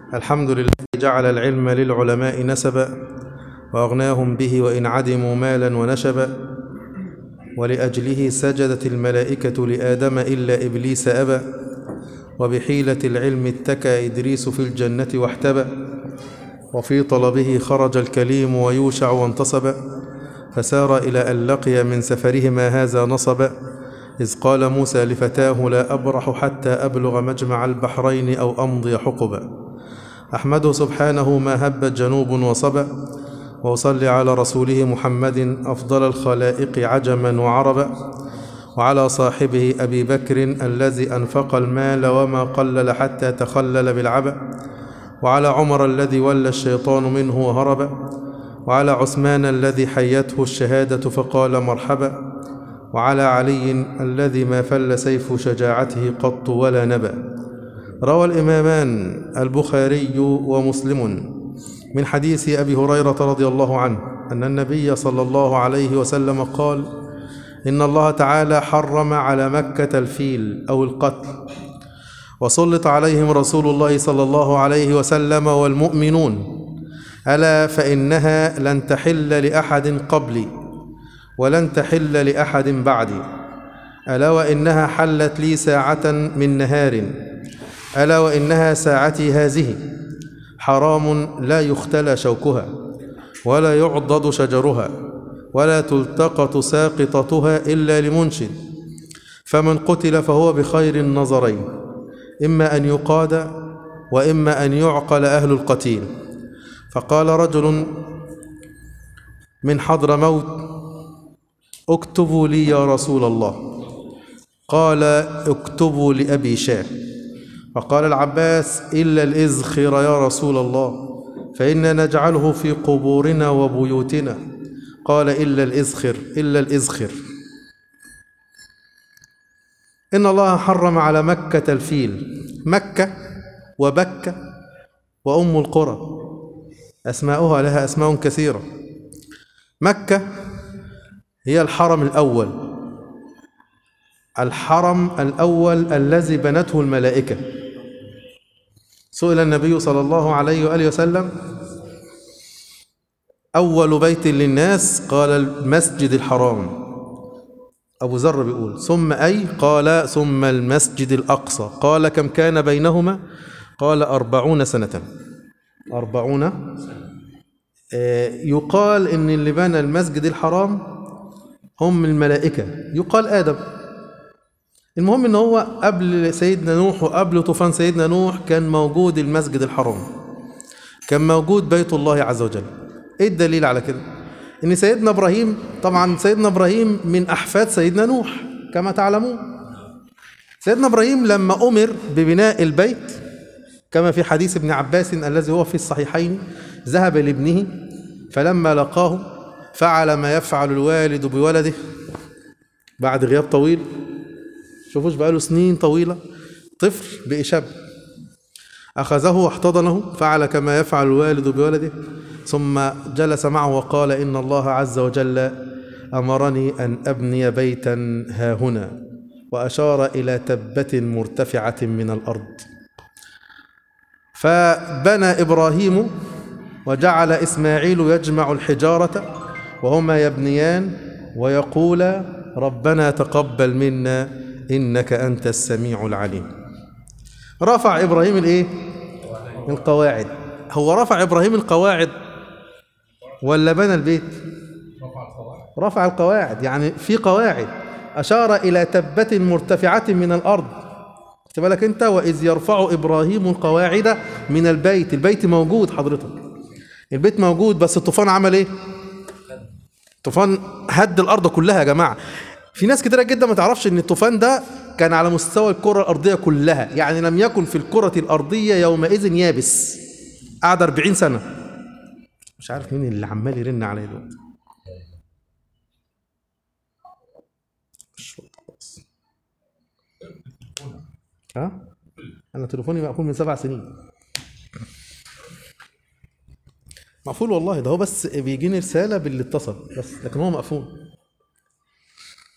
الحمد لله جعل العلم للعلماء نسبا وأغناهم به وإن عدموا مالا ونشبا ولأجله سجدت الملائكة لآدم إلا إبليس أبى وبحيلة العلم اتكى إدريس في الجنة واحتبى وفي طلبه خرج الكليم ويوشع وانتصب فسار إلى أن لقي من سفرهما هذا نصبا إذ قال موسى لفتاه لا أبرح حتى أبلغ مجمع البحرين أو أمضي حقبا أحمده سبحانه ما هبت جنوب وصبا وأصلي على رسوله محمد أفضل الخلائق عجما وعربا وعلى صاحبه أبي بكر الذي أنفق المال وما قلل حتى تخلل بالعبا وعلى عمر الذي ولى الشيطان منه وهرب وعلى عثمان الذي حيته الشهادة فقال مرحبا وعلى علي الذي ما فل سيف شجاعته قط ولا نبأ روى الإمامان البخاري ومسلم من حديث أبي هريرة رضي الله عنه أن النبي صلى الله عليه وسلم قال إن الله تعالى حرم على مكة الفيل أو القتل وسلط عليهم رسول الله صلى الله عليه وسلم والمؤمنون ألا فإنها لن تحل لأحد قبلي ولن تحل لأحد بعدي ألا وإنها حلت لي ساعة من نهار ألا وإنها ساعتي هذه حرام لا يختلى شوكها ولا يعضد شجرها ولا تلتقط ساقطتها إلا لمنشد فمن قتل فهو بخير النظرين إما أن يقاد وإما أن يعقل أهل القتيل فقال رجل من حضر موت اكتبوا لي يا رسول الله قال اكتبوا لأبي شاه فقال العباس إلا الإزخر يا رسول الله فإنا نجعله في قبورنا وبيوتنا قال إلا الإزخر إلا الإزخر إن الله حرم على مكة الفيل مكة وبكة وأم القرى أسماؤها لها أسماء كثيرة مكة هي الحرم الأول الحرم الأول الذي بنته الملائكة سئل النبي صلى الله عليه وآله وسلم أول بيت للناس قال المسجد الحرام أبو ذر بيقول ثم أي قال ثم المسجد الأقصى قال كم كان بينهما قال أربعون سنة أربعون آه، يقال إن اللي بنى المسجد الحرام هم الملائكة يقال آدم المهم ان هو قبل سيدنا نوح وقبل طوفان سيدنا نوح كان موجود المسجد الحرام كان موجود بيت الله عز وجل ايه الدليل على كده ان سيدنا ابراهيم طبعا سيدنا ابراهيم من احفاد سيدنا نوح كما تعلمون سيدنا ابراهيم لما امر ببناء البيت كما في حديث ابن عباس الذي هو في الصحيحين ذهب لابنه فلما لقاه فعل ما يفعل الوالد بولده بعد غياب طويل شوفوش بقاله سنين طويلة طفل بقي شاب أخذه واحتضنه فعل كما يفعل الوالد بولده ثم جلس معه وقال إن الله عز وجل أمرني أن أبني بيتا ها هنا وأشار إلى تبة مرتفعة من الأرض فبنى إبراهيم وجعل إسماعيل يجمع الحجارة وهما يبنيان ويقول ربنا تقبل منا إنك أنت السميع العليم رفع إبراهيم الإيه؟ القواعد هو رفع إبراهيم القواعد ولا بنى البيت رفع القواعد يعني في قواعد أشار إلى تبة مرتفعة من الأرض خد بالك أنت وإذ يرفع إبراهيم القواعد من البيت البيت موجود حضرتك البيت موجود بس الطوفان عمل إيه؟ الطوفان هد الأرض كلها يا جماعة في ناس كتيرة جدا ما تعرفش ان الطوفان ده كان على مستوى الكرة الأرضية كلها يعني لم يكن في الكرة الأرضية يومئذ يابس قعد 40 سنة مش عارف مين اللي عمال يرن عليا دلوقتي مش وقت خلاص. ها انا تليفوني مقفول من سبع سنين مقفول والله ده هو بس بيجيني رسالة باللي اتصل بس لكن هو مقفول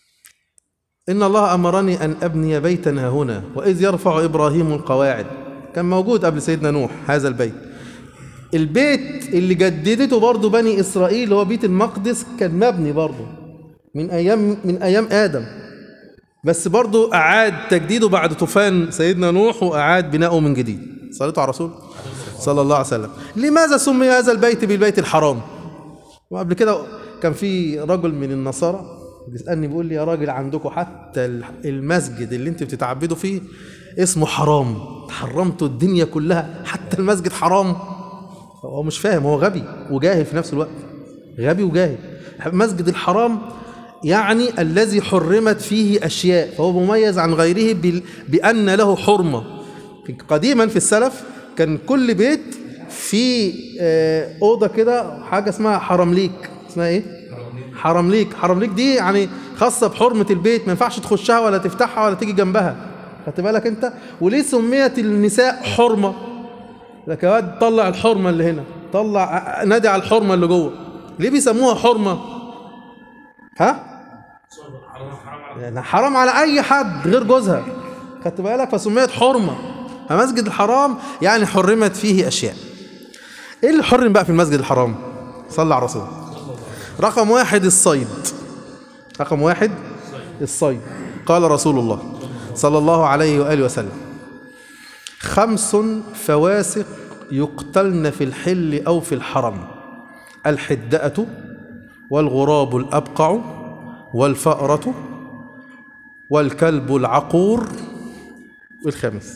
إن الله أمرني أن أبني بيتا ها هنا وإذ يرفع إبراهيم القواعد كان موجود قبل سيدنا نوح هذا البيت البيت اللي جددته برضه بني اسرائيل اللي هو بيت المقدس كان مبني برضه من ايام من ايام ادم بس برضه اعاد تجديده بعد طوفان سيدنا نوح واعاد بناؤه من جديد صليتوا على الرسول صلى الله عليه وسلم لماذا سمي هذا البيت بالبيت الحرام وقبل كده كان في رجل من النصارى بيسالني بيقول لي يا راجل عندكم حتى المسجد اللي انت بتتعبدوا فيه اسمه حرام حرمتوا الدنيا كلها حتى المسجد حرام هو مش فاهم هو غبي وجاهل في نفس الوقت غبي وجاهل مسجد الحرام يعني الذي حرمت فيه أشياء فهو مميز عن غيره بال- بأن له حرمة قديما في السلف كان كل بيت في آه، أوضة كده حاجة اسمها حرمليك اسمها إيه؟ حرمليك حرمليك دي يعني خاصة بحرمة البيت ما ينفعش تخشها ولا تفتحها ولا تيجي جنبها خدت بالك انت وليه سميت النساء حرمة لك يا واد طلع الحرمة اللي هنا طلع نادي على الحرمة اللي جوه ليه بيسموها حرمة ها يعني حرام على اي حد غير جوزها خدت بالك فسميت حرمة فمسجد الحرام يعني حرمت فيه اشياء ايه اللي حرم بقى في المسجد الحرام صلى على الرسول رقم واحد الصيد رقم واحد الصيد قال رسول الله صلى الله عليه وآله وسلم خمس فواسق يقتلن في الحل أو في الحرم الحدأة والغراب الأبقع والفأرة والكلب العقور والخامس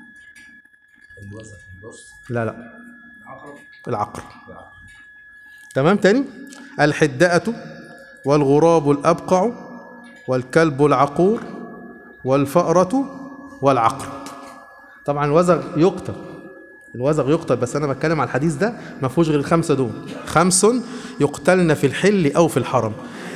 لا لا العقر تمام تاني الحدأة والغراب الأبقع والكلب العقور والفأرة والعقرب طبعا الوزغ يقتل الوزغ يقتل بس انا بتكلم على الحديث ده ما فيهوش غير الخمسه دول خمس يقتلن في الحل او في الحرم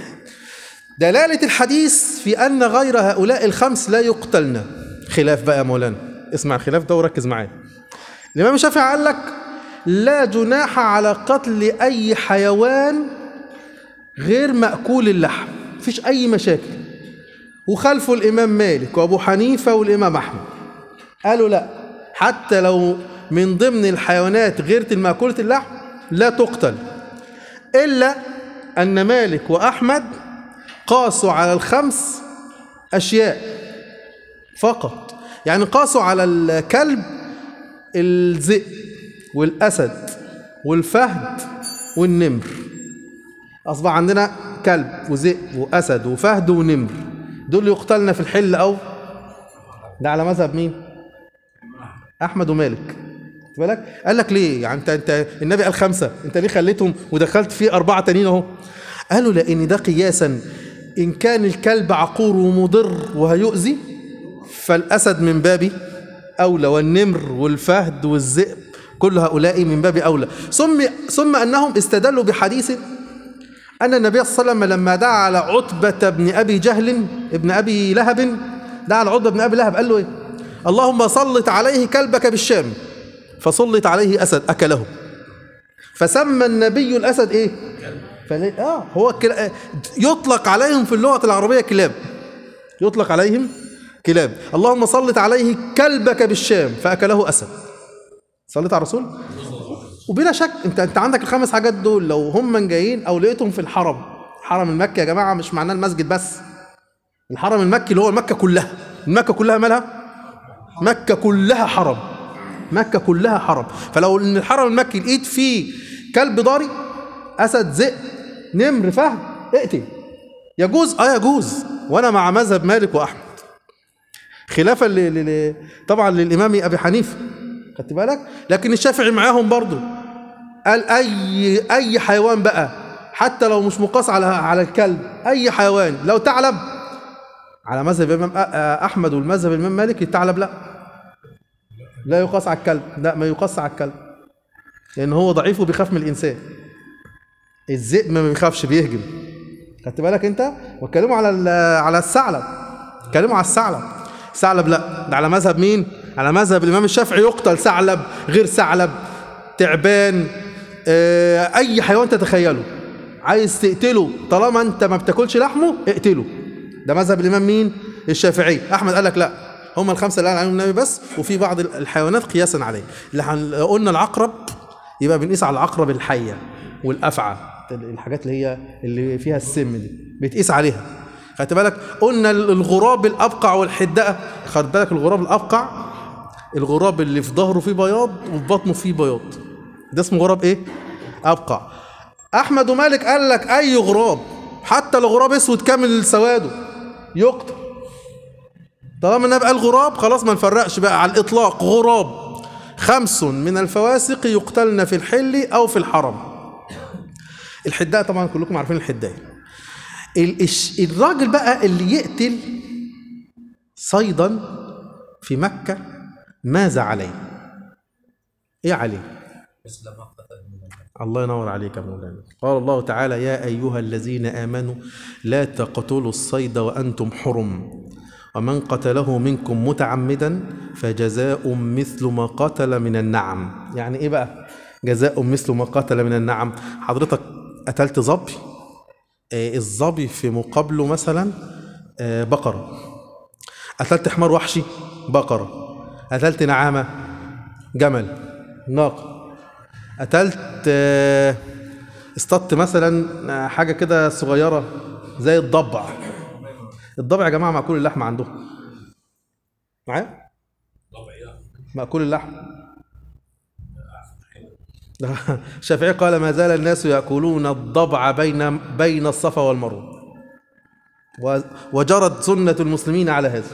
دلاله الحديث في ان غير هؤلاء الخمس لا يقتلن خلاف بقى يا مولانا اسمع الخلاف ده وركز معايا الامام الشافعي قال لك لا جناح على قتل اي حيوان غير ماكول اللحم مفيش اي مشاكل وخلفه الامام مالك وابو حنيفه والامام احمد قالوا لا حتى لو من ضمن الحيوانات غير المأكولة اللحم لا تقتل إلا أن مالك وأحمد قاسوا على الخمس أشياء فقط يعني قاسوا على الكلب الذئب والأسد والفهد والنمر أصبح عندنا كلب وذئب وأسد وفهد ونمر دول يقتلنا في الحل أو ده على مذهب مين؟ احمد ومالك خد بالك قال لك ليه يعني انت انت النبي قال خمسه انت ليه خليتهم ودخلت فيه اربعه تانيين اهو قالوا لان ده قياسا ان كان الكلب عقور ومضر وهيؤذي فالاسد من باب اولى والنمر والفهد والذئب كل هؤلاء من باب اولى ثم ثم انهم استدلوا بحديث ان النبي صلى الله عليه وسلم لما دعا على عتبه بن ابي جهل ابن ابي لهب دعا على عتبه بن ابي لهب قال له ايه اللهم سلط عليه كلبك بالشام فسلط عليه اسد اكله فسمى النبي الاسد ايه فليه؟ اه هو كلا... يطلق عليهم في اللغه العربيه كلاب يطلق عليهم كلاب اللهم سلط عليه كلبك بالشام فاكله اسد صليت على الرسول وبلا شك انت انت عندك الخمس حاجات دول لو هم جايين او لقيتهم في الحرم الحرم المكي يا جماعه مش معناه المسجد بس الحرم المكي اللي هو مكه كلها المكه كلها مالها مكة كلها حرم مكة كلها حرم فلو ان الحرم المكي لقيت فيه كلب ضاري اسد ذئب نمر فهد اقتل يجوز اه يجوز وانا مع مذهب مالك واحمد خلافا ل... ل... ل... طبعا للامام ابي حنيفه خدت بالك لكن الشافعي معاهم برضو قال اي اي حيوان بقى حتى لو مش مقاس على على الكلب اي حيوان لو ثعلب على مذهب الامام احمد والمذهب الامام مالك الثعلب لا لا يقاس على الكلب لا ما يقاس على الكلب لان هو ضعيف وبيخاف من الانسان الذئب ما بيخافش بيهجم خدت بالك انت واتكلموا على ال- على الثعلب اتكلموا على الثعلب ثعلب لا ده على مذهب مين على مذهب الامام الشافعي يقتل ثعلب غير ثعلب تعبان آه، اي حيوان تتخيله عايز تقتله طالما انت ما بتاكلش لحمه اقتله ده مذهب الامام مين الشافعي احمد قال لك لا هم الخمسه اللي قال عليهم النبي بس وفي بعض الحيوانات قياسا عليه اللي هن- لو قلنا العقرب يبقى بنقيس على العقرب الحيه والافعى الحاجات اللي هي اللي فيها السم دي بتقيس عليها خدت بالك قلنا الغراب الابقع والحدقه خد بالك الغراب الابقع الغراب اللي في ظهره فيه بياض وفي بطنه فيه بياض ده اسمه غراب ايه ابقع احمد ومالك قال لك اي غراب حتى لو غراب اسود كامل سواده يقتل طالما النبي قال غراب خلاص ما نفرقش بقى على الاطلاق غراب خمس من الفواسق يقتلن في الحل او في الحرم الحداء طبعا كلكم عارفين الحداء ال- الش- الراجل بقى اللي يقتل صيدا في مكة ماذا عليه ايه عليه الله ينور عليك يا مولانا قال الله تعالى يا أيها الذين آمنوا لا تقتلوا الصيد وأنتم حرم ومن قتله منكم متعمدا فجزاء مثل ما قتل من النعم يعني إيه بقى جزاء مثل ما قتل من النعم حضرتك قتلت ظبي آه، الظبي في مقابله مثلا آه، بقرة قتلت حمار وحشي بقرة قتلت نعامة جمل ناقة قتلت آه، اصطدت مثلا آه، حاجه كده صغيره زي الضبع الضبع يا جماعه مأكول اللحم عندهم معايا مأكول اللحم الشافعي قال ما زال الناس يأكلون الضبع بين بين الصفا والمروة و- وجرت سنة المسلمين على هذا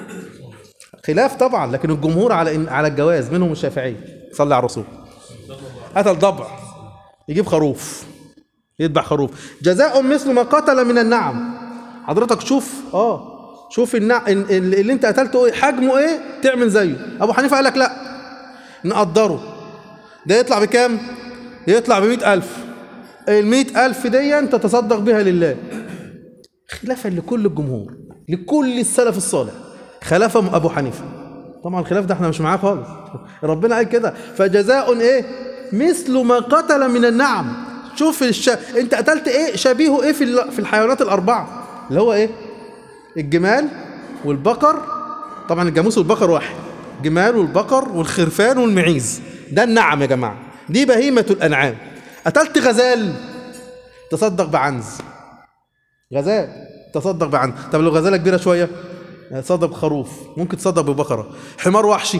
خلاف طبعا لكن الجمهور على إن على الجواز منهم الشافعي صلى على الرسول قتل ضبع يجيب خروف يذبح خروف جزاء مثل ما قتل من النعم حضرتك شوف اه شوف النع... ال- ال- اللي انت قتلته ايه حجمه ايه تعمل زيه ابو حنيفه قال لك لا نقدره ده يطلع بكام يطلع بمئة ألف المئة ألف دي انت تصدق بها لله خلافا لكل الجمهور لكل السلف الصالح خلافه ابو حنيفه طبعا الخلاف ده احنا مش معاه خالص ربنا قال كده فجزاء ايه مثل ما قتل من النعم شوف الش... انت قتلت ايه شبيهه ايه في ال- في الحيوانات الاربعه اللي هو ايه الجمال والبقر طبعا الجاموس والبقر واحد جمال والبقر والخرفان والمعيز ده النعم يا جماعه دي بهيمه الانعام قتلت غزال تصدق بعنز غزال تصدق بعنز طب لو غزاله كبيره شويه تصدق بخروف ممكن تصدق ببقره حمار وحشي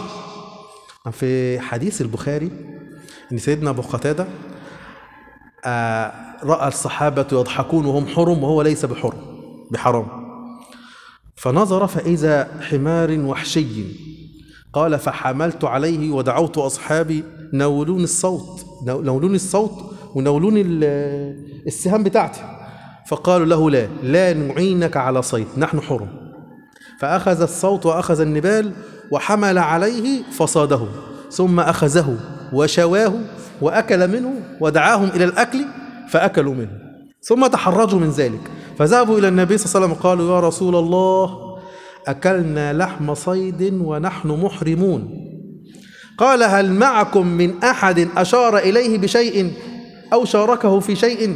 في حديث البخاري ان سيدنا ابو قتاده آه، راى الصحابه يضحكون وهم حرم وهو ليس بحرم بحرام فنظر فاذا حمار وحشي قال فحملت عليه ودعوت اصحابي نولوني الصوت نو- نولوني الصوت ونولوني ال- السهام بتاعتي فقالوا له لا لا نعينك على صيد نحن حرم فأخذ الصوت وأخذ النبال وحمل عليه فصاده ثم أخذه وشواه وأكل منه ودعاهم إلى الأكل فأكلوا منه ثم تحرجوا من ذلك فذهبوا إلى النبي صلى الله عليه وسلم قالوا يا رسول الله أكلنا لحم صيد ونحن محرمون قال هل معكم من أحد أشار إليه بشيء أو شاركه في شيء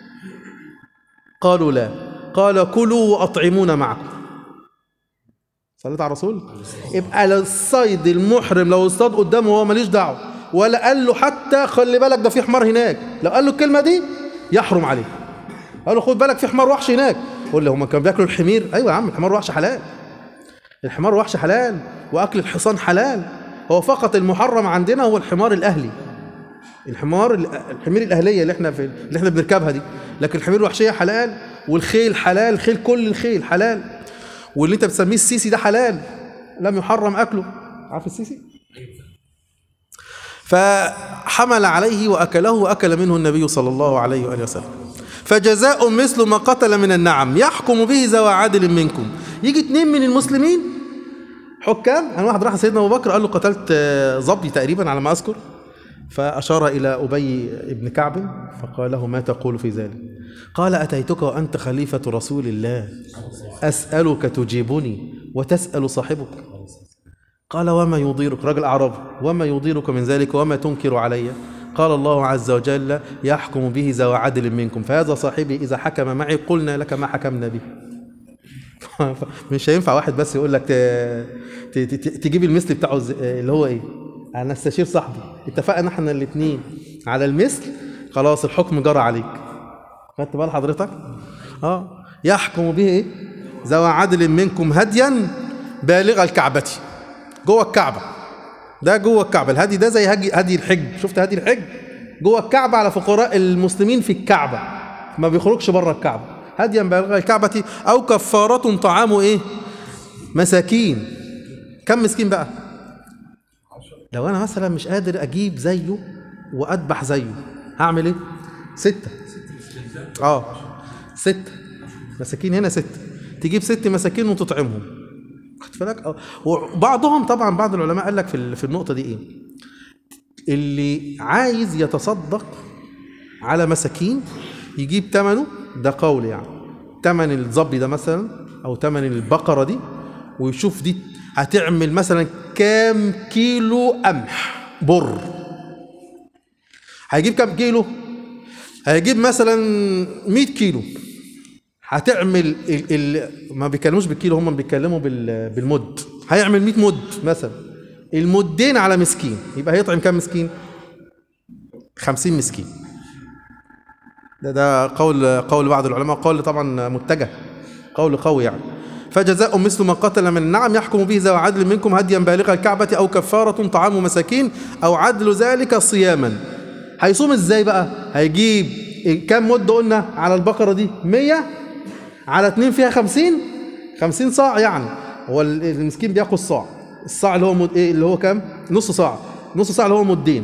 قالوا لا قال كلوا وأطعمون معكم صليت على الرسول يبقى الصيد المحرم لو اصطاد قدامه هو ماليش دعوه ولا قال له حتى خلي بالك ده في حمار هناك لو قال له الكلمه دي يحرم عليه قال له خد بالك في حمار وحش هناك قول له هم كانوا بياكلوا الحمير ايوه يا عم الحمار وحش حلال الحمار وحش حلال واكل الحصان حلال هو فقط المحرم عندنا هو الحمار الاهلي الحمار الحمير الاهليه اللي احنا في اللي احنا بنركبها دي لكن الحمير الوحشيه حلال والخيل حلال الخيل كل الخيل حلال واللي انت بتسميه السيسي ده حلال لم يحرم اكله عارف السيسي فحمل عليه واكله واكل منه النبي صلى الله عليه واله وسلم فجزاء مثل ما قتل من النعم يحكم به ذوى عدل منكم يجي اتنين من المسلمين حكام انا واحد راح سيدنا ابو بكر قال له قتلت آه، ظبي تقريبا على ما اذكر فاشار الى ابي بن كعب فقال له ما تقول في ذلك قال اتيتك وانت خليفه رسول الله اسالك تجيبني وتسال صاحبك قال وما يضيرك رجل اعرابي وما يضيرك من ذلك وما تنكر علي قال الله عز وجل يحكم به ذو عدل منكم فهذا صاحبي اذا حكم معي قلنا لك ما حكمنا به مش هينفع واحد بس يقول لك ت- ت- ت- تجيب المثل بتاعه إزاي- اللي هو ايه انا استشير صاحبي اتفقنا احنا الاثنين على المثل خلاص الحكم جرى عليك خدت بال حضرتك اه يحكم به ايه ذوى عدل منكم هديا بالغ الكعبة جوه الكعبة ده جوه الكعبة الهدي ده زي هدي هدي الحج شفت هدي الحج جوه الكعبة على فقراء المسلمين في الكعبة ما بيخرجش بره الكعبة هديا بالغ الكعبة أو كفارة طعام إيه مساكين كم مسكين بقى لو أنا مثلا مش قادر أجيب زيه وأذبح زيه هعمل إيه ستة اه ستة مساكين هنا ستة تجيب ست مساكين وتطعمهم خد بالك آه. وبعضهم طبعا بعض العلماء قال لك في ال- في النقطة دي ايه اللي عايز يتصدق على مساكين يجيب ثمنه ده قول يعني ثمن الظبي ده مثلا او ثمن البقرة دي ويشوف دي هتعمل مثلا كام كيلو قمح بر هيجيب كام كيلو هيجيب مثلا 100 كيلو هتعمل ال ال ما بيتكلموش بالكيلو هم بيتكلموا بال بالمد هيعمل 100 مد مثلا المدين على مسكين يبقى هيطعم كام مسكين 50 مسكين ده ده قول قول بعض العلماء قول طبعا متجه قول قوي يعني فجزاء مثل من قتل من النعم يحكم به ذو عدل منكم هديا بالغ الكعبة أو كفارة طعام مساكين أو عدل ذلك صياما هيصوم ازاي بقى هيجيب كام مدة قلنا على البقرة دي 100 على اتنين فيها 50 50 صاع يعني هو ال- المسكين بياخد صاع الصاع اللي هو مد... ايه اللي هو كام نص صاع نص صاع اللي هو مدين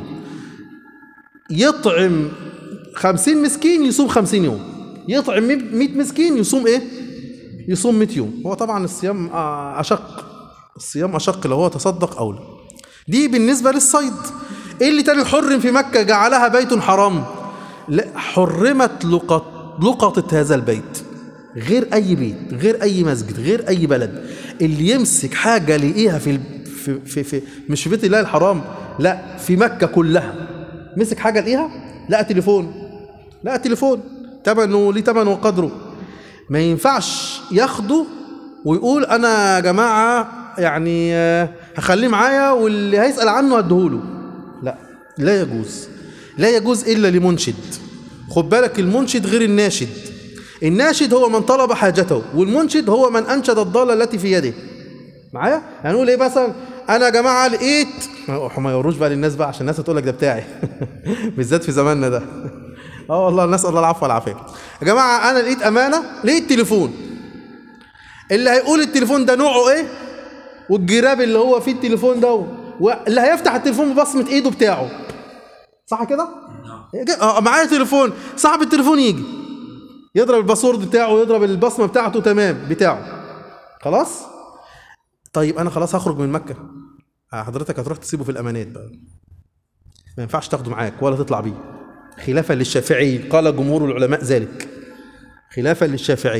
يطعم 50 مسكين يصوم 50 يوم يطعم 100 مسكين يصوم ايه يصوم 100 يوم هو طبعا الصيام آه، اشق الصيام اشق لو هو تصدق او لا دي بالنسبه للصيد ايه اللي تاني حرم في مكه جعلها بيت حرام لا حرمت لقط لقطه هذا البيت غير اي بيت غير اي مسجد غير اي بلد اللي يمسك حاجه يلاقيها في ال- في في, في مش في بيت الله الحرام لا في مكه كلها مسك حاجه لقيها لقى تليفون لقى تليفون تمنه ليه تمنه وقدره ما ينفعش ياخده ويقول انا يا جماعه يعني آه، هخليه معايا واللي هيسال عنه هديهوله لا لا يجوز لا يجوز الا لمنشد خد بالك المنشد غير الناشد الناشد هو من طلب حاجته والمنشد هو من انشد الضاله التي في يده معايا هنقول ايه مثلا انا يا جماعه لقيت ما ما يوروش بقى للناس بقى عشان الناس هتقول لك ده بتاعي بالذات في زماننا ده اه والله نسال الله العفو والعافيه يا جماعه انا لقيت امانه لقيت تليفون اللي هيقول التليفون ده نوعه ايه والجراب اللي هو فيه التليفون ده واللي هيفتح التليفون ببصمه ايده بتاعه صح كده اه معايا تليفون صاحب التليفون يجي يضرب الباسورد بتاعه ويضرب البصمه بتاعته تمام بتاعه خلاص طيب انا خلاص هخرج من مكه آه، حضرتك هتروح تسيبه في الامانات بقى ما ينفعش تاخده معاك ولا تطلع بيه خلافا للشافعي قال جمهور العلماء ذلك خلافا للشافعي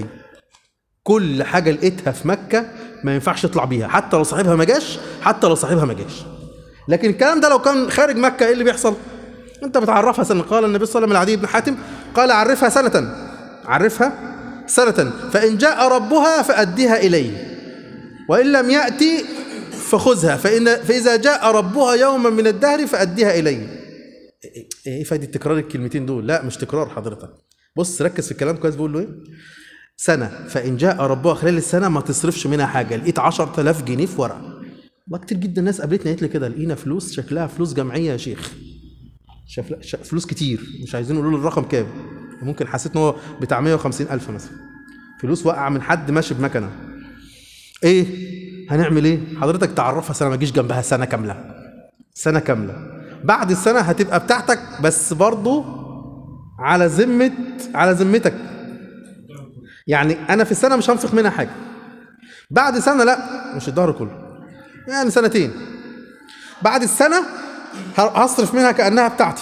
كل حاجه لقيتها في مكه ما ينفعش تطلع بيها حتى لو صاحبها ما جاش حتى لو صاحبها ما جاش لكن الكلام ده لو كان خارج مكه ايه اللي بيحصل انت بتعرفها سنه قال النبي صلى الله عليه وسلم لعدي بن حاتم قال عرفها سنه عرفها سنه فان جاء ربها فاديها اليه وإن لم يأتي فخذها فإن فإذا جاء ربها يوما من الدهر فأديها إليه إيه- إيه فايدة تكرار الكلمتين دول لا مش تكرار حضرتك بص ركز في الكلام كويس بيقول له إيه سنة فإن جاء ربها خلال السنة ما تصرفش منها حاجة لقيت 10000 جنيه في ورقة والله كتير جدا ناس قابلتني قالت لي كده لقينا فلوس شكلها فلوس جمعية يا شيخ شف... ش... فلوس كتير مش عايزين نقول له الرقم كام ممكن حسيت ان هو بتاع 150 ألف مثلا فلوس وقع من حد ماشي بمكنه ايه هنعمل ايه حضرتك تعرفها سنه ما تجيش جنبها سنه كامله سنه كامله بعد السنه هتبقى بتاعتك بس برضو على ذمه على ذمتك يعني انا في السنه مش هنفق منها حاجه بعد سنه لا مش الظهر كله يعني سنتين بعد السنه ه- هصرف منها كانها بتاعتي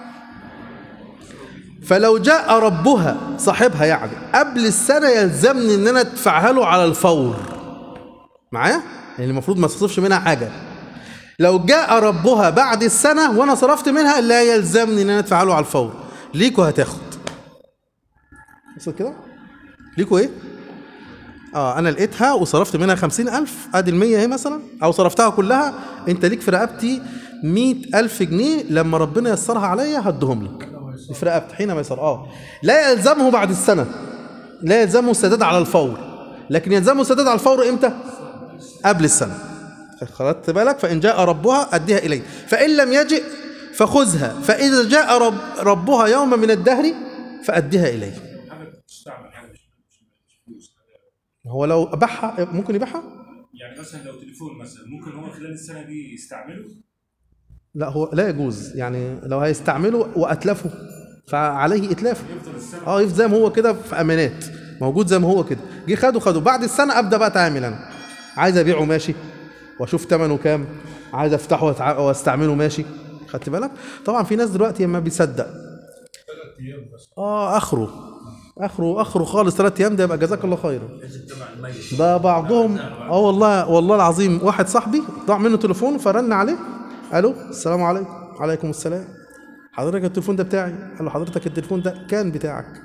فلو جاء ربها صاحبها يعني قبل السنه يلزمني ان انا ادفعها له على الفور معايا يعني المفروض ما تصرفش منها حاجه لو جاء ربها بعد السنه وانا صرفت منها لا يلزمني ان انا ادفع له على الفور ليكوا هتاخد وصل كده ليكوا ايه اه انا لقيتها وصرفت منها خمسين الف ادي المية اهي مثلا او صرفتها كلها انت ليك في رقبتي مئة الف جنيه لما ربنا يسرها عليا هدهم لك في رقبتي حين يسر اه لا يلزمه بعد السنة لا يلزمه السداد على الفور لكن يلزمه السداد على الفور امتى قبل السنة خدت بالك فإن جاء ربها أديها إليه فإن لم يجئ فخذها فإذا جاء رب ربها يوم من الدهر فأديها إليه حاجه تستعمل حاجه مش مش مش فلوس حاجة- هو لو باعها ممكن يبيعها يعني مثلا لو تليفون مثلا ممكن هو خلال السنه دي يستعمله لا هو لا يجوز يعني لو هيستعمله وأتلفه فعليه إتلافه يفضل السنه اه يفضل زي ما هو كده في امانات موجود زي ما هو كده جه خده خده بعد السنه ابدا بقى اتعامل انا عايز ابيعه ماشي واشوف ثمنه كام عايز افتحه وأتع- واستعمله ماشي خدت بالك طبعا في ناس دلوقتي ما بيصدق ثلاث ايام بس اه اخره اخره اخره خالص ثلاث ايام ده يبقى جزاك الله خيرا ده بعضهم اه والله والله العظيم واحد صاحبي ضاع منه تليفون فرن عليه الو السلام عليكم عليكم السلام حضرتك التليفون ده بتاعي قال له حضرتك التليفون ده كان بتاعك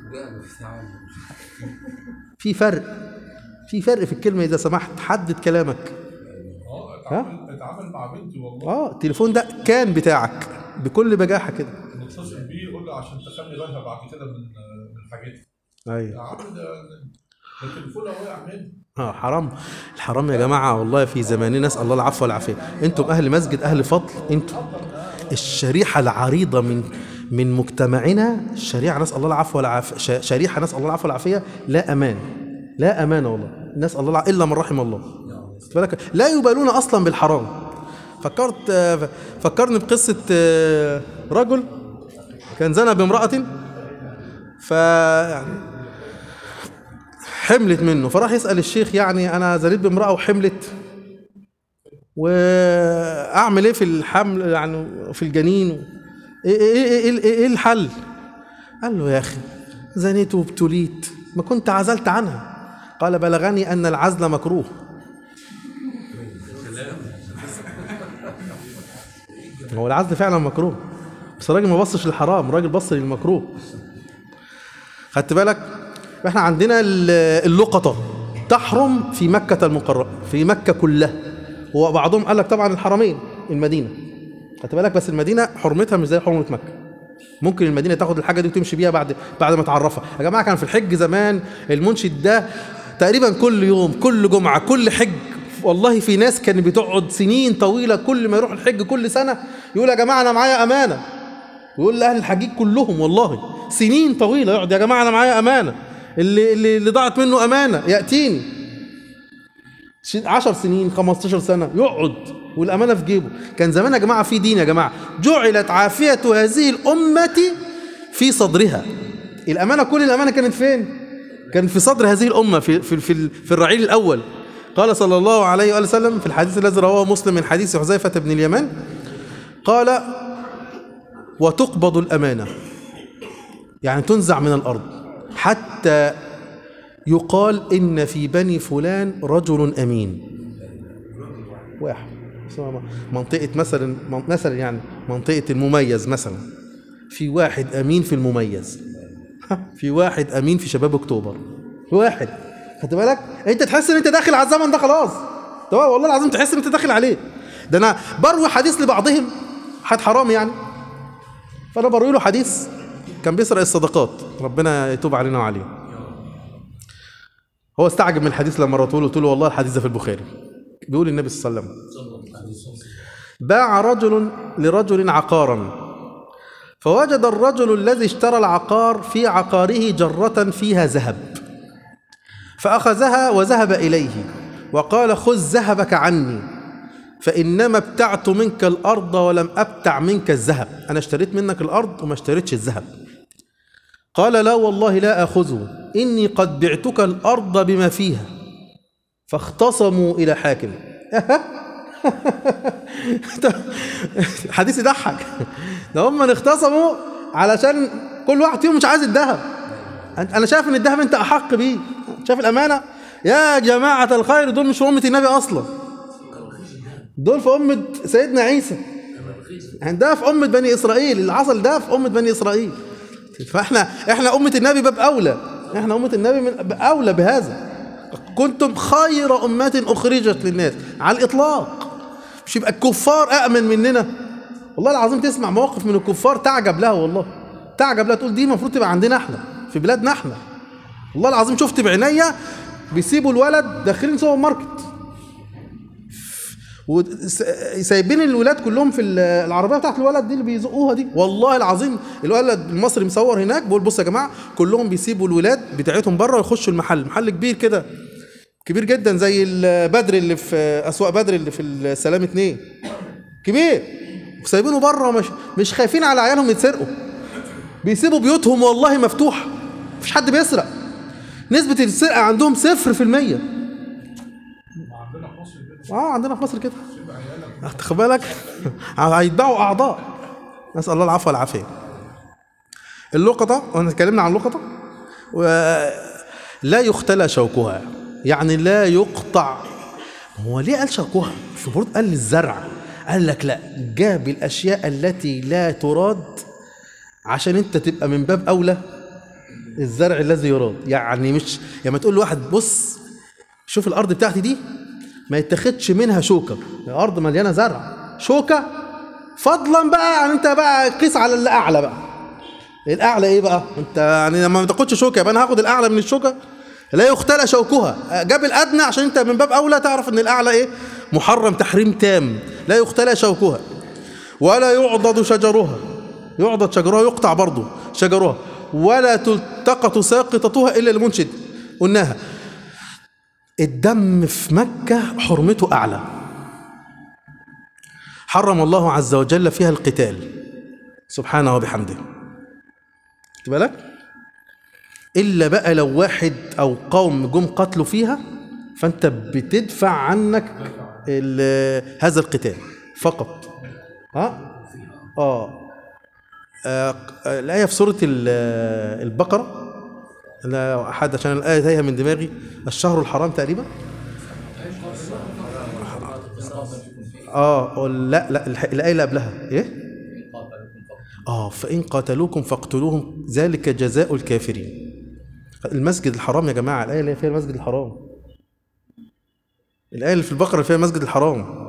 في فرق في فرق في الكلمه اذا سمحت حدد كلامك اه اتعامل اتعامل مع بنتي والله اه التليفون ده كان بتاعك بكل بجاحه كده نتصل بيه يقول له عشان تخلي بالها بعد كده من من حاجتها يا ايوه عم ده ده التليفون لو وقع مني اه حرام الحرام يا جماعه والله في زماننا نسال الله العفو والعافيه انتم اهل مسجد اهل فضل انتم الشريحه العريضه من من مجتمعنا الشريعه نسال الله العفو والعافيه ش- شريحه نسال الله العفو والعافيه لا امان لا امان والله نسال الله الع- الا من رحم الله خد بالك لا يبالون اصلا بالحرام فكرت آه، فكرني بقصه آه، رجل كان زنى بامراه ف يعني حملت منه فراح يسأل الشيخ يعني أنا زنيت بامرأة وحملت وأعمل إيه في الحمل يعني في الجنين إيه, إيه, إيه, إيه, إيه, إيه الحل؟ قال له يا أخي زنيت وابتليت ما كنت عزلت عنها قال بلغني أن العزل مكروه هو العزل فعلا مكروه بس الراجل ما بصش للحرام الراجل بص للمكروه خدت بالك احنا عندنا ال- اللقطة تحرم في مكة المقررة في مكة كلها وبعضهم قال لك طبعا الحرمين المدينة خدت بالك بس المدينة حرمتها مش زي حرمة مكة ممكن المدينة تاخد الحاجة دي وتمشي بيها بعد بعد ما تعرفها يا جماعة كان في الحج زمان المنشد ده تقريبا كل يوم كل جمعة كل حج والله في ناس كانت بتقعد سنين طويلة كل ما يروح الحج كل سنة يقول يا جماعة أنا معايا أمانة ويقول لاهل الحجيج كلهم والله سنين طويله يقعد يا جماعه انا معايا امانه اللي اللي, اللي ضاعت منه امانه ياتيني ش- عشر سنين 15 سنه يقعد والامانه في جيبه كان زمان يا جماعه في دين يا جماعه جعلت عافيه هذه الامه في صدرها الامانه كل الامانه كانت فين كان في صدر هذه الامه في في في, في الرعيل الاول قال صلى الله عليه واله وسلم في الحديث الذي رواه مسلم من حديث حذيفه بن اليمان قال وتقبض الأمانة يعني تنزع من الأرض حتى يقال إن في بني فلان رجل أمين واحد اسمها منطقة مثلا مثلا يعني منطقة المميز مثلا في واحد أمين في المميز في واحد أمين في شباب أكتوبر في واحد خدت بالك أنت تحس إن أنت داخل على الزمن ده خلاص تمام والله العظيم تحس إن أنت داخل عليه ده أنا بروي حديث لبعضهم حد حرام يعني فانا بروي له حديث كان بيسرق الصدقات ربنا يتوب علينا وعليه هو استعجب من الحديث لما رويته له قلت له والله الحديث ده في البخاري بيقول النبي صلى الله عليه وسلم باع رجل لرجل عقارا فوجد الرجل الذي اشترى العقار في عقاره جرة فيها ذهب فأخذها وذهب إليه وقال خذ ذهبك عني فإنما ابتعت منك الأرض ولم أبتع منك الذهب أنا اشتريت منك الأرض وما اشتريتش الذهب قال لا والله لا أخذه إني قد بعتك الأرض بما فيها فاختصموا إلى حاكم حديث يضحك ده هم اختصموا علشان كل واحد فيهم مش عايز الذهب أنت- انا شايف ان الذهب انت احق بيه شايف الامانه يا جماعه الخير دول مش في امه النبي اصلا دول في امه سيدنا عيسى يعني ده في امه بني اسرائيل اللي حصل ده في امه بني اسرائيل فاحنا احنا امه النبي باب اولى احنا امه النبي من اولى بهذا كنتم خير أمة أخرجت للناس على الإطلاق مش يبقى الكفار أأمن مننا والله العظيم تسمع مواقف من الكفار تعجب لها والله تعجب لها تقول دي المفروض تبقى عندنا احنا في بلادنا احنا والله العظيم شفت بعينيا بيسيبوا الولد داخلين سوبر ماركت وسايبين الولاد كلهم في ال- العربيه بتاعت الولد دي اللي بيزقوها دي والله العظيم الولد المصري مصور هناك بيقول بصوا يا جماعه كلهم بيسيبوا الولاد بتاعتهم بره ويخشوا المحل محل كبير كده كبير جدا زي البدر اللي في اسواق بدر اللي في السلام اتنين كبير وسايبينه بره مش مش خايفين على عيالهم يتسرقوا بيسيبوا بيوتهم والله مفتوحه مفيش حد بيسرق نسبة السرقة عندهم صفر في المية عندنا في مصر كده اه عندنا في مصر كده خد بالك هيتباعوا اعضاء نسال الله العفو والعافيه اللقطه واحنا اتكلمنا عن اللقطه ولا يختلى شوكها يعني لا يقطع هو ليه قال شوكها مش المفروض قال للزرع قال لك لا جاب الاشياء التي لا تراد عشان انت تبقى من باب اولى الزرع الذي يراد يعني مش يعني ما تقول لواحد بص شوف الارض بتاعتي دي ما يتاخدش منها شوكه الارض مليانه زرع شوكه فضلا بقى يعني انت بقى قيس على اللي اعلى بقى الاعلى ايه بقى انت يعني لما ما تاخدش شوكه يبقى انا هاخد الاعلى من الشوكه لا يختلى شوكها جاب الادنى عشان انت من باب اولى تعرف ان الاعلى ايه محرم تحريم تام لا يختلى شوكها ولا يعضد شجرها يعضد شجرها يقطع برضه شجرها ولا تلتقط ساقطتها الا المنشد قلناها الدم في مكة حرمته أعلى حرم الله عز وجل فيها القتال سبحانه وبحمده خد بالك إلا بقى لو واحد أو قوم جم قتلوا فيها فأنت بتدفع عنك ال- هذا القتال فقط ها آه آه، الآية في سورة ال- البقرة لا أحد عشان الآية تايهة من دماغي الشهر الحرام تقريبا اه لا لا الح- الآية اللي قبلها ايه؟ اه فإن قاتلوكم فاقتلوهم ذلك جزاء الكافرين المسجد الحرام يا جماعة الآية اللي هي فيها المسجد الحرام الآية اللي في البقرة اللي فيها المسجد الحرام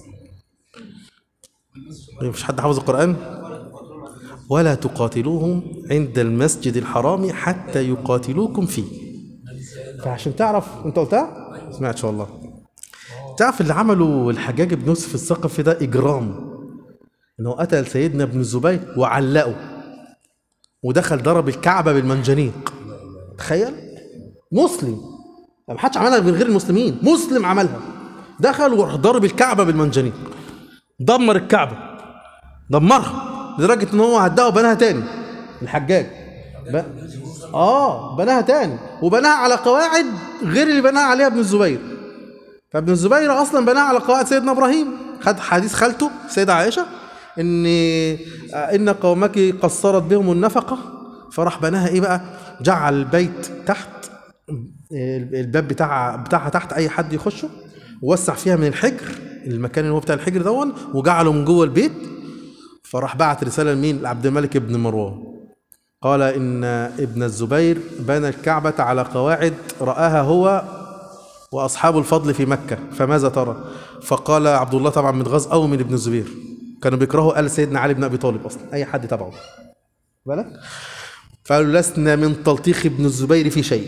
مفيش حد حافظ القرآن؟ ولا تقاتلوهم عند المسجد الحرام حتى يقاتلوكم فيه فعشان تعرف انت قلتها سمعت والله تعرف اللي عمله الحجاج بن يوسف الثقفي ده اجرام انه قتل سيدنا ابن الزبير وعلقه ودخل ضرب الكعبه بالمنجنيق تخيل مسلم ما حدش عملها من غير المسلمين مسلم عملها دخل وراح ضرب الكعبه بالمنجنيق دمر الكعبه دمرها لدرجه ان هو هداها وبناها تاني الحجاج ب... اه بناها تاني وبناها على قواعد غير اللي بناها عليها ابن الزبير فابن الزبير اصلا بناها على قواعد سيدنا ابراهيم خد حديث خالته السيده عائشه ان ان قومك قصرت بهم النفقه فراح بناها ايه بقى جعل البيت تحت الباب بتاعها بتاعها تحت اي حد يخشه ووسع فيها من الحجر المكان اللي هو بتاع الحجر دون وجعله من جوه البيت فراح بعت رساله لمين لعبد الملك بن مروان قال ان ابن الزبير بنى الكعبه على قواعد راها هو واصحاب الفضل في مكه فماذا ترى فقال عبد الله طبعا متغاظ قوي من ابن الزبير كانوا بيكرهوا قال سيدنا علي بن ابي طالب اصلا اي حد تبعه بالك فقالوا لسنا من تلطيخ ابن الزبير في شيء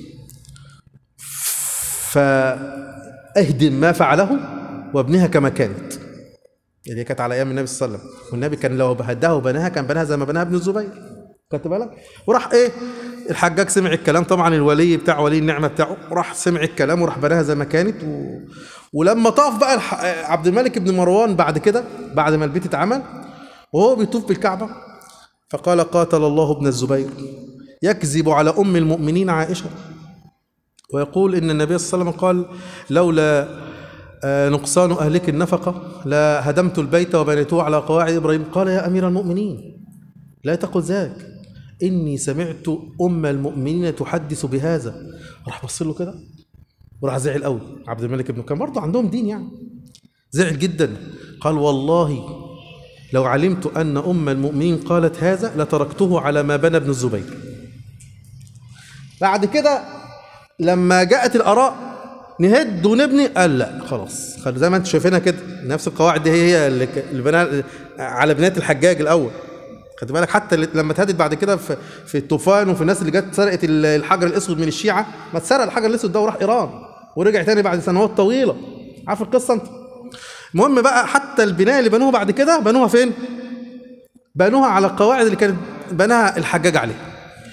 فاهدم ما فعله وابنها كما كانت اللي هي كانت على ايام النبي صلى الله عليه وسلم والنبي كان لو هداها وبناها كان بناها زي ما بناها ابن الزبير خدت بالك وراح ايه الحجاج سمع الكلام طبعا الولي بتاع ولي النعمه بتاعه راح سمع الكلام وراح بناها زي ما كانت و... ولما طاف بقى الح... عبد الملك بن مروان بعد كده بعد ما البيت اتعمل وهو بيطوف بالكعبه فقال قاتل الله ابن الزبير يكذب على ام المؤمنين عائشه ويقول ان النبي صلى الله عليه وسلم قال لولا آه، نقصان اهلك النفقه لا هدمت البيت وبنيته على قواعد ابراهيم قال يا امير المؤمنين لا تقل ذاك اني سمعت ام المؤمنين تحدث بهذا راح بص له كده وراح زعل قوي عبد الملك بن كان برضه عندهم دين يعني زعل جدا قال والله لو علمت ان ام المؤمنين قالت هذا لتركته على ما بنى ابن الزبير بعد كده لما جاءت الاراء نهد ونبني قال لا خلاص خل زي ما انتم شايفينها كده نفس القواعد دي هي هي اللي ك- اللي بناها على بنايه الحجاج الاول خد بالك حتى اللي- لما اتهدد بعد كده في في الطوفان وفي الناس اللي جت سرقت ال- الحجر الاسود من الشيعه ما اتسرق الحجر الاسود ده وراح ايران ورجع تاني بعد سنوات طويله عارف القصه انت المهم بقى حتى البنايه اللي بنوها بعد كده بنوها فين بنوها على القواعد اللي كانت بناها الحجاج عليها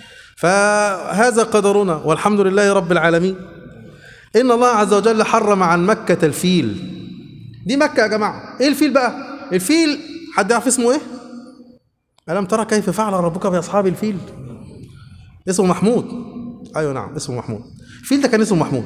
فهذا قدرنا والحمد لله رب العالمين إن الله عز وجل حرم عن مكة الفيل دي مكة يا جماعة إيه الفيل بقى الفيل حد يعرف اسمه إيه ألم ترى كيف فعل ربك بأصحاب الفيل اسمه محمود أيوة نعم اسمه محمود الفيل ده كان اسمه محمود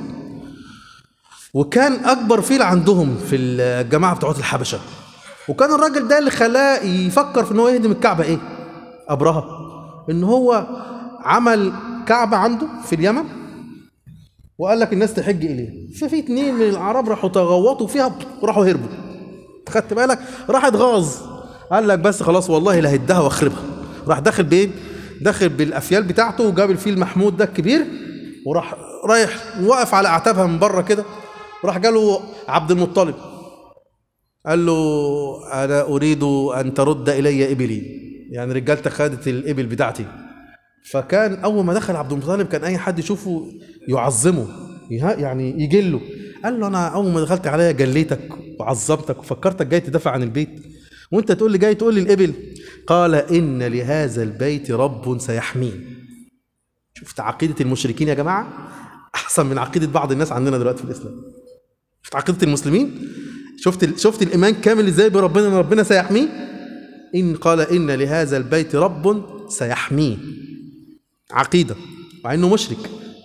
وكان أكبر فيل عندهم في الجماعة بتوعات الحبشة وكان الراجل ده اللي خلاه يفكر في إن هو يهدم الكعبة إيه أبرهة إن هو عمل كعبة عنده في اليمن وقال لك الناس تحج اليه ففي اتنين من الاعراب راحوا تغوطوا فيها وراحوا هربوا خدت بالك راح اتغاظ قال لك بس خلاص والله لا هدها واخربها راح داخل بايه داخل بالافيال بتاعته وجاب الفيل محمود ده الكبير وراح رايح واقف على اعتابها من بره كده راح جاله عبد المطلب قال له انا اريد ان ترد الي ابلي يعني رجالتك خدت الابل بتاعتي فكان اول ما دخل عبد المطلب كان اي حد يشوفه يعظمه يه- يعني يجله قال له انا اول ما دخلت عليا جليتك وعظمتك وفكرتك جاي تدافع عن البيت وانت تقول لي جاي تقول لي الابل قال ان لهذا البيت رب سيحميه شفت عقيده المشركين يا جماعه احسن من عقيده بعض الناس عندنا دلوقتي في الاسلام شفت عقيده المسلمين شفت ال- شفت الايمان كامل ازاي بربنا ان ربنا سيحميه ان قال ان لهذا البيت رب سيحميه عقيدة مع انه مشرك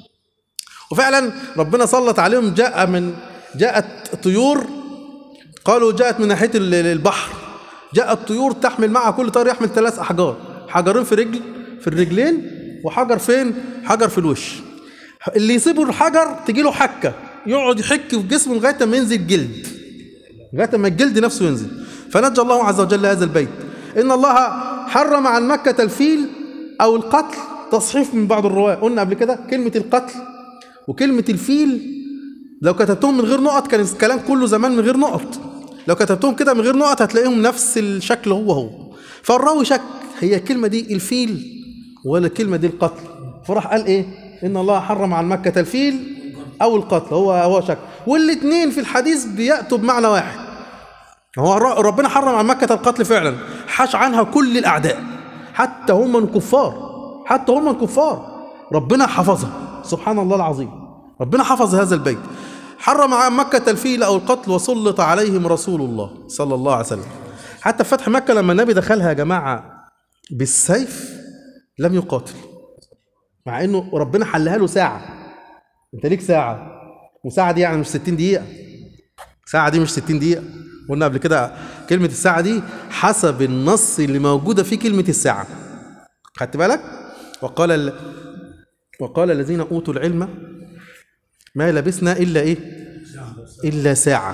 وفعلا ربنا سلط عليهم جاء من جاءت طيور قالوا جاءت من ناحية ال- البحر جاءت طيور تحمل معها كل طير يحمل ثلاث أحجار حجرين في رجل في الرجلين وحجر فين حجر في الوش اللي يسيبوا الحجر تجي له حكة يقعد يحك في جسمه لغاية ما ينزل جلد لغايه ما الجلد نفسه ينزل فنجى الله عز وجل هذا البيت ان الله حرم عن مكه الفيل او القتل تصحيف من بعض الرواه قلنا قبل كده كلمه القتل وكلمه الفيل لو كتبتهم من غير نقط كان الكلام كله زمان من غير نقط لو كتبتهم كده من غير نقط هتلاقيهم نفس الشكل هو هو فالراوي شك هي الكلمه دي الفيل ولا الكلمه دي القتل فراح قال ايه ان الله حرم عن مكه الفيل او القتل هو هو شك والاثنين في الحديث بياتوا بمعنى واحد هو ر- ربنا حرم عن مكة القتل فعلا حاش عنها كل الأعداء حتى هم الكفار حتى هم الكفار ربنا حفظها سبحان الله العظيم ربنا حفظ هذا البيت حرم عن مكة الفيل أو القتل وسلط عليهم رسول الله صلى الله عليه وسلم حتى في فتح مكة لما النبي دخلها يا جماعة بالسيف لم يقاتل مع انه ربنا حلها له ساعة انت ليك ساعة وساعة دي يعني مش 60 دقيقة ساعة دي مش 60 دقيقة قلنا قبل كده كلمة الساعة دي حسب النص اللي موجودة فيه كلمة الساعة خدت بالك وقال ال... وقال الذين أوتوا العلم ما لبسنا إلا إيه إلا ساعة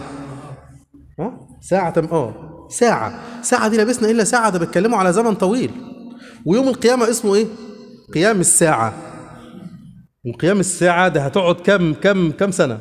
ها ساعة اه ساعة ساعة دي لبسنا إلا ساعة ده بيتكلموا على زمن طويل ويوم القيامة اسمه إيه قيام الساعة وقيام الساعة ده هتقعد كم كم كم سنة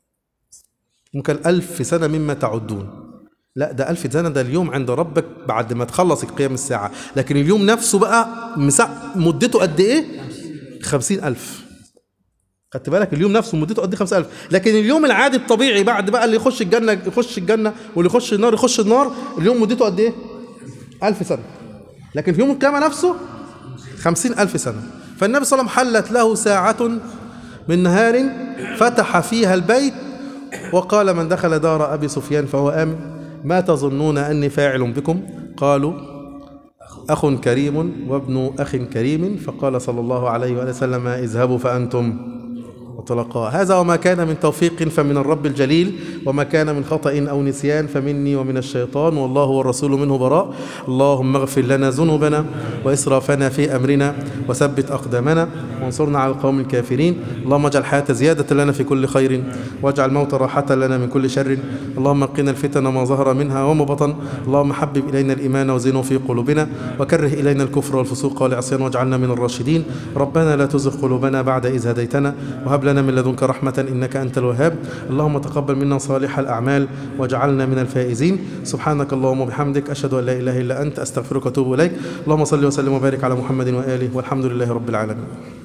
ممكن ألف سنة مما تعدون لا ده ألف سنة ده اليوم عند ربك بعد ما تخلص قيام الساعة لكن اليوم نفسه بقى مسا... مدته قد إيه خمسين ألف خدت بالك اليوم نفسه مدته قد ايه 5000 لكن اليوم العادي الطبيعي بعد بقى اللي يخش الجنه يخش الجنه واللي يخش النار يخش النار اليوم مدته قد ايه 1000 سنه لكن في يوم القيامه نفسه خمسين ألف سنة فالنبي صلى الله عليه وسلم حلت له ساعة من نهار فتح فيها البيت وقال من دخل دار أبي سفيان فهو آمن ما تظنون أني فاعل بكم قالوا أخ كريم وابن أخ كريم فقال صلى الله عليه وآله وسلم اذهبوا فأنتم وطلقاء هذا وما كان من توفيق فمن الرب الجليل وما كان من خطأ أو نسيان فمني ومن الشيطان والله والرسول منه براء اللهم اغفر لنا ذنوبنا وإسرافنا في أمرنا وثبت أقدامنا وانصرنا على القوم الكافرين اللهم اجعل الحياة زيادة لنا في كل خير واجعل الموت راحة لنا من كل شر اللهم قنا الفتن ما ظهر منها وما بطن اللهم حبب إلينا الإيمان وزنه في قلوبنا وكره إلينا الكفر والفسوق والعصيان واجعلنا من الراشدين ربنا لا تزغ قلوبنا بعد إذ هديتنا وهب لنا لنا من لدنك رحمة إنك أنت الوهاب اللهم تقبل منا صالح الأعمال واجعلنا من الفائزين سبحانك اللهم وبحمدك أشهد أن لا إله إلا أنت أستغفرك وأتوب إليك اللهم صل وسلم وبارك على محمد وآله والحمد لله رب العالمين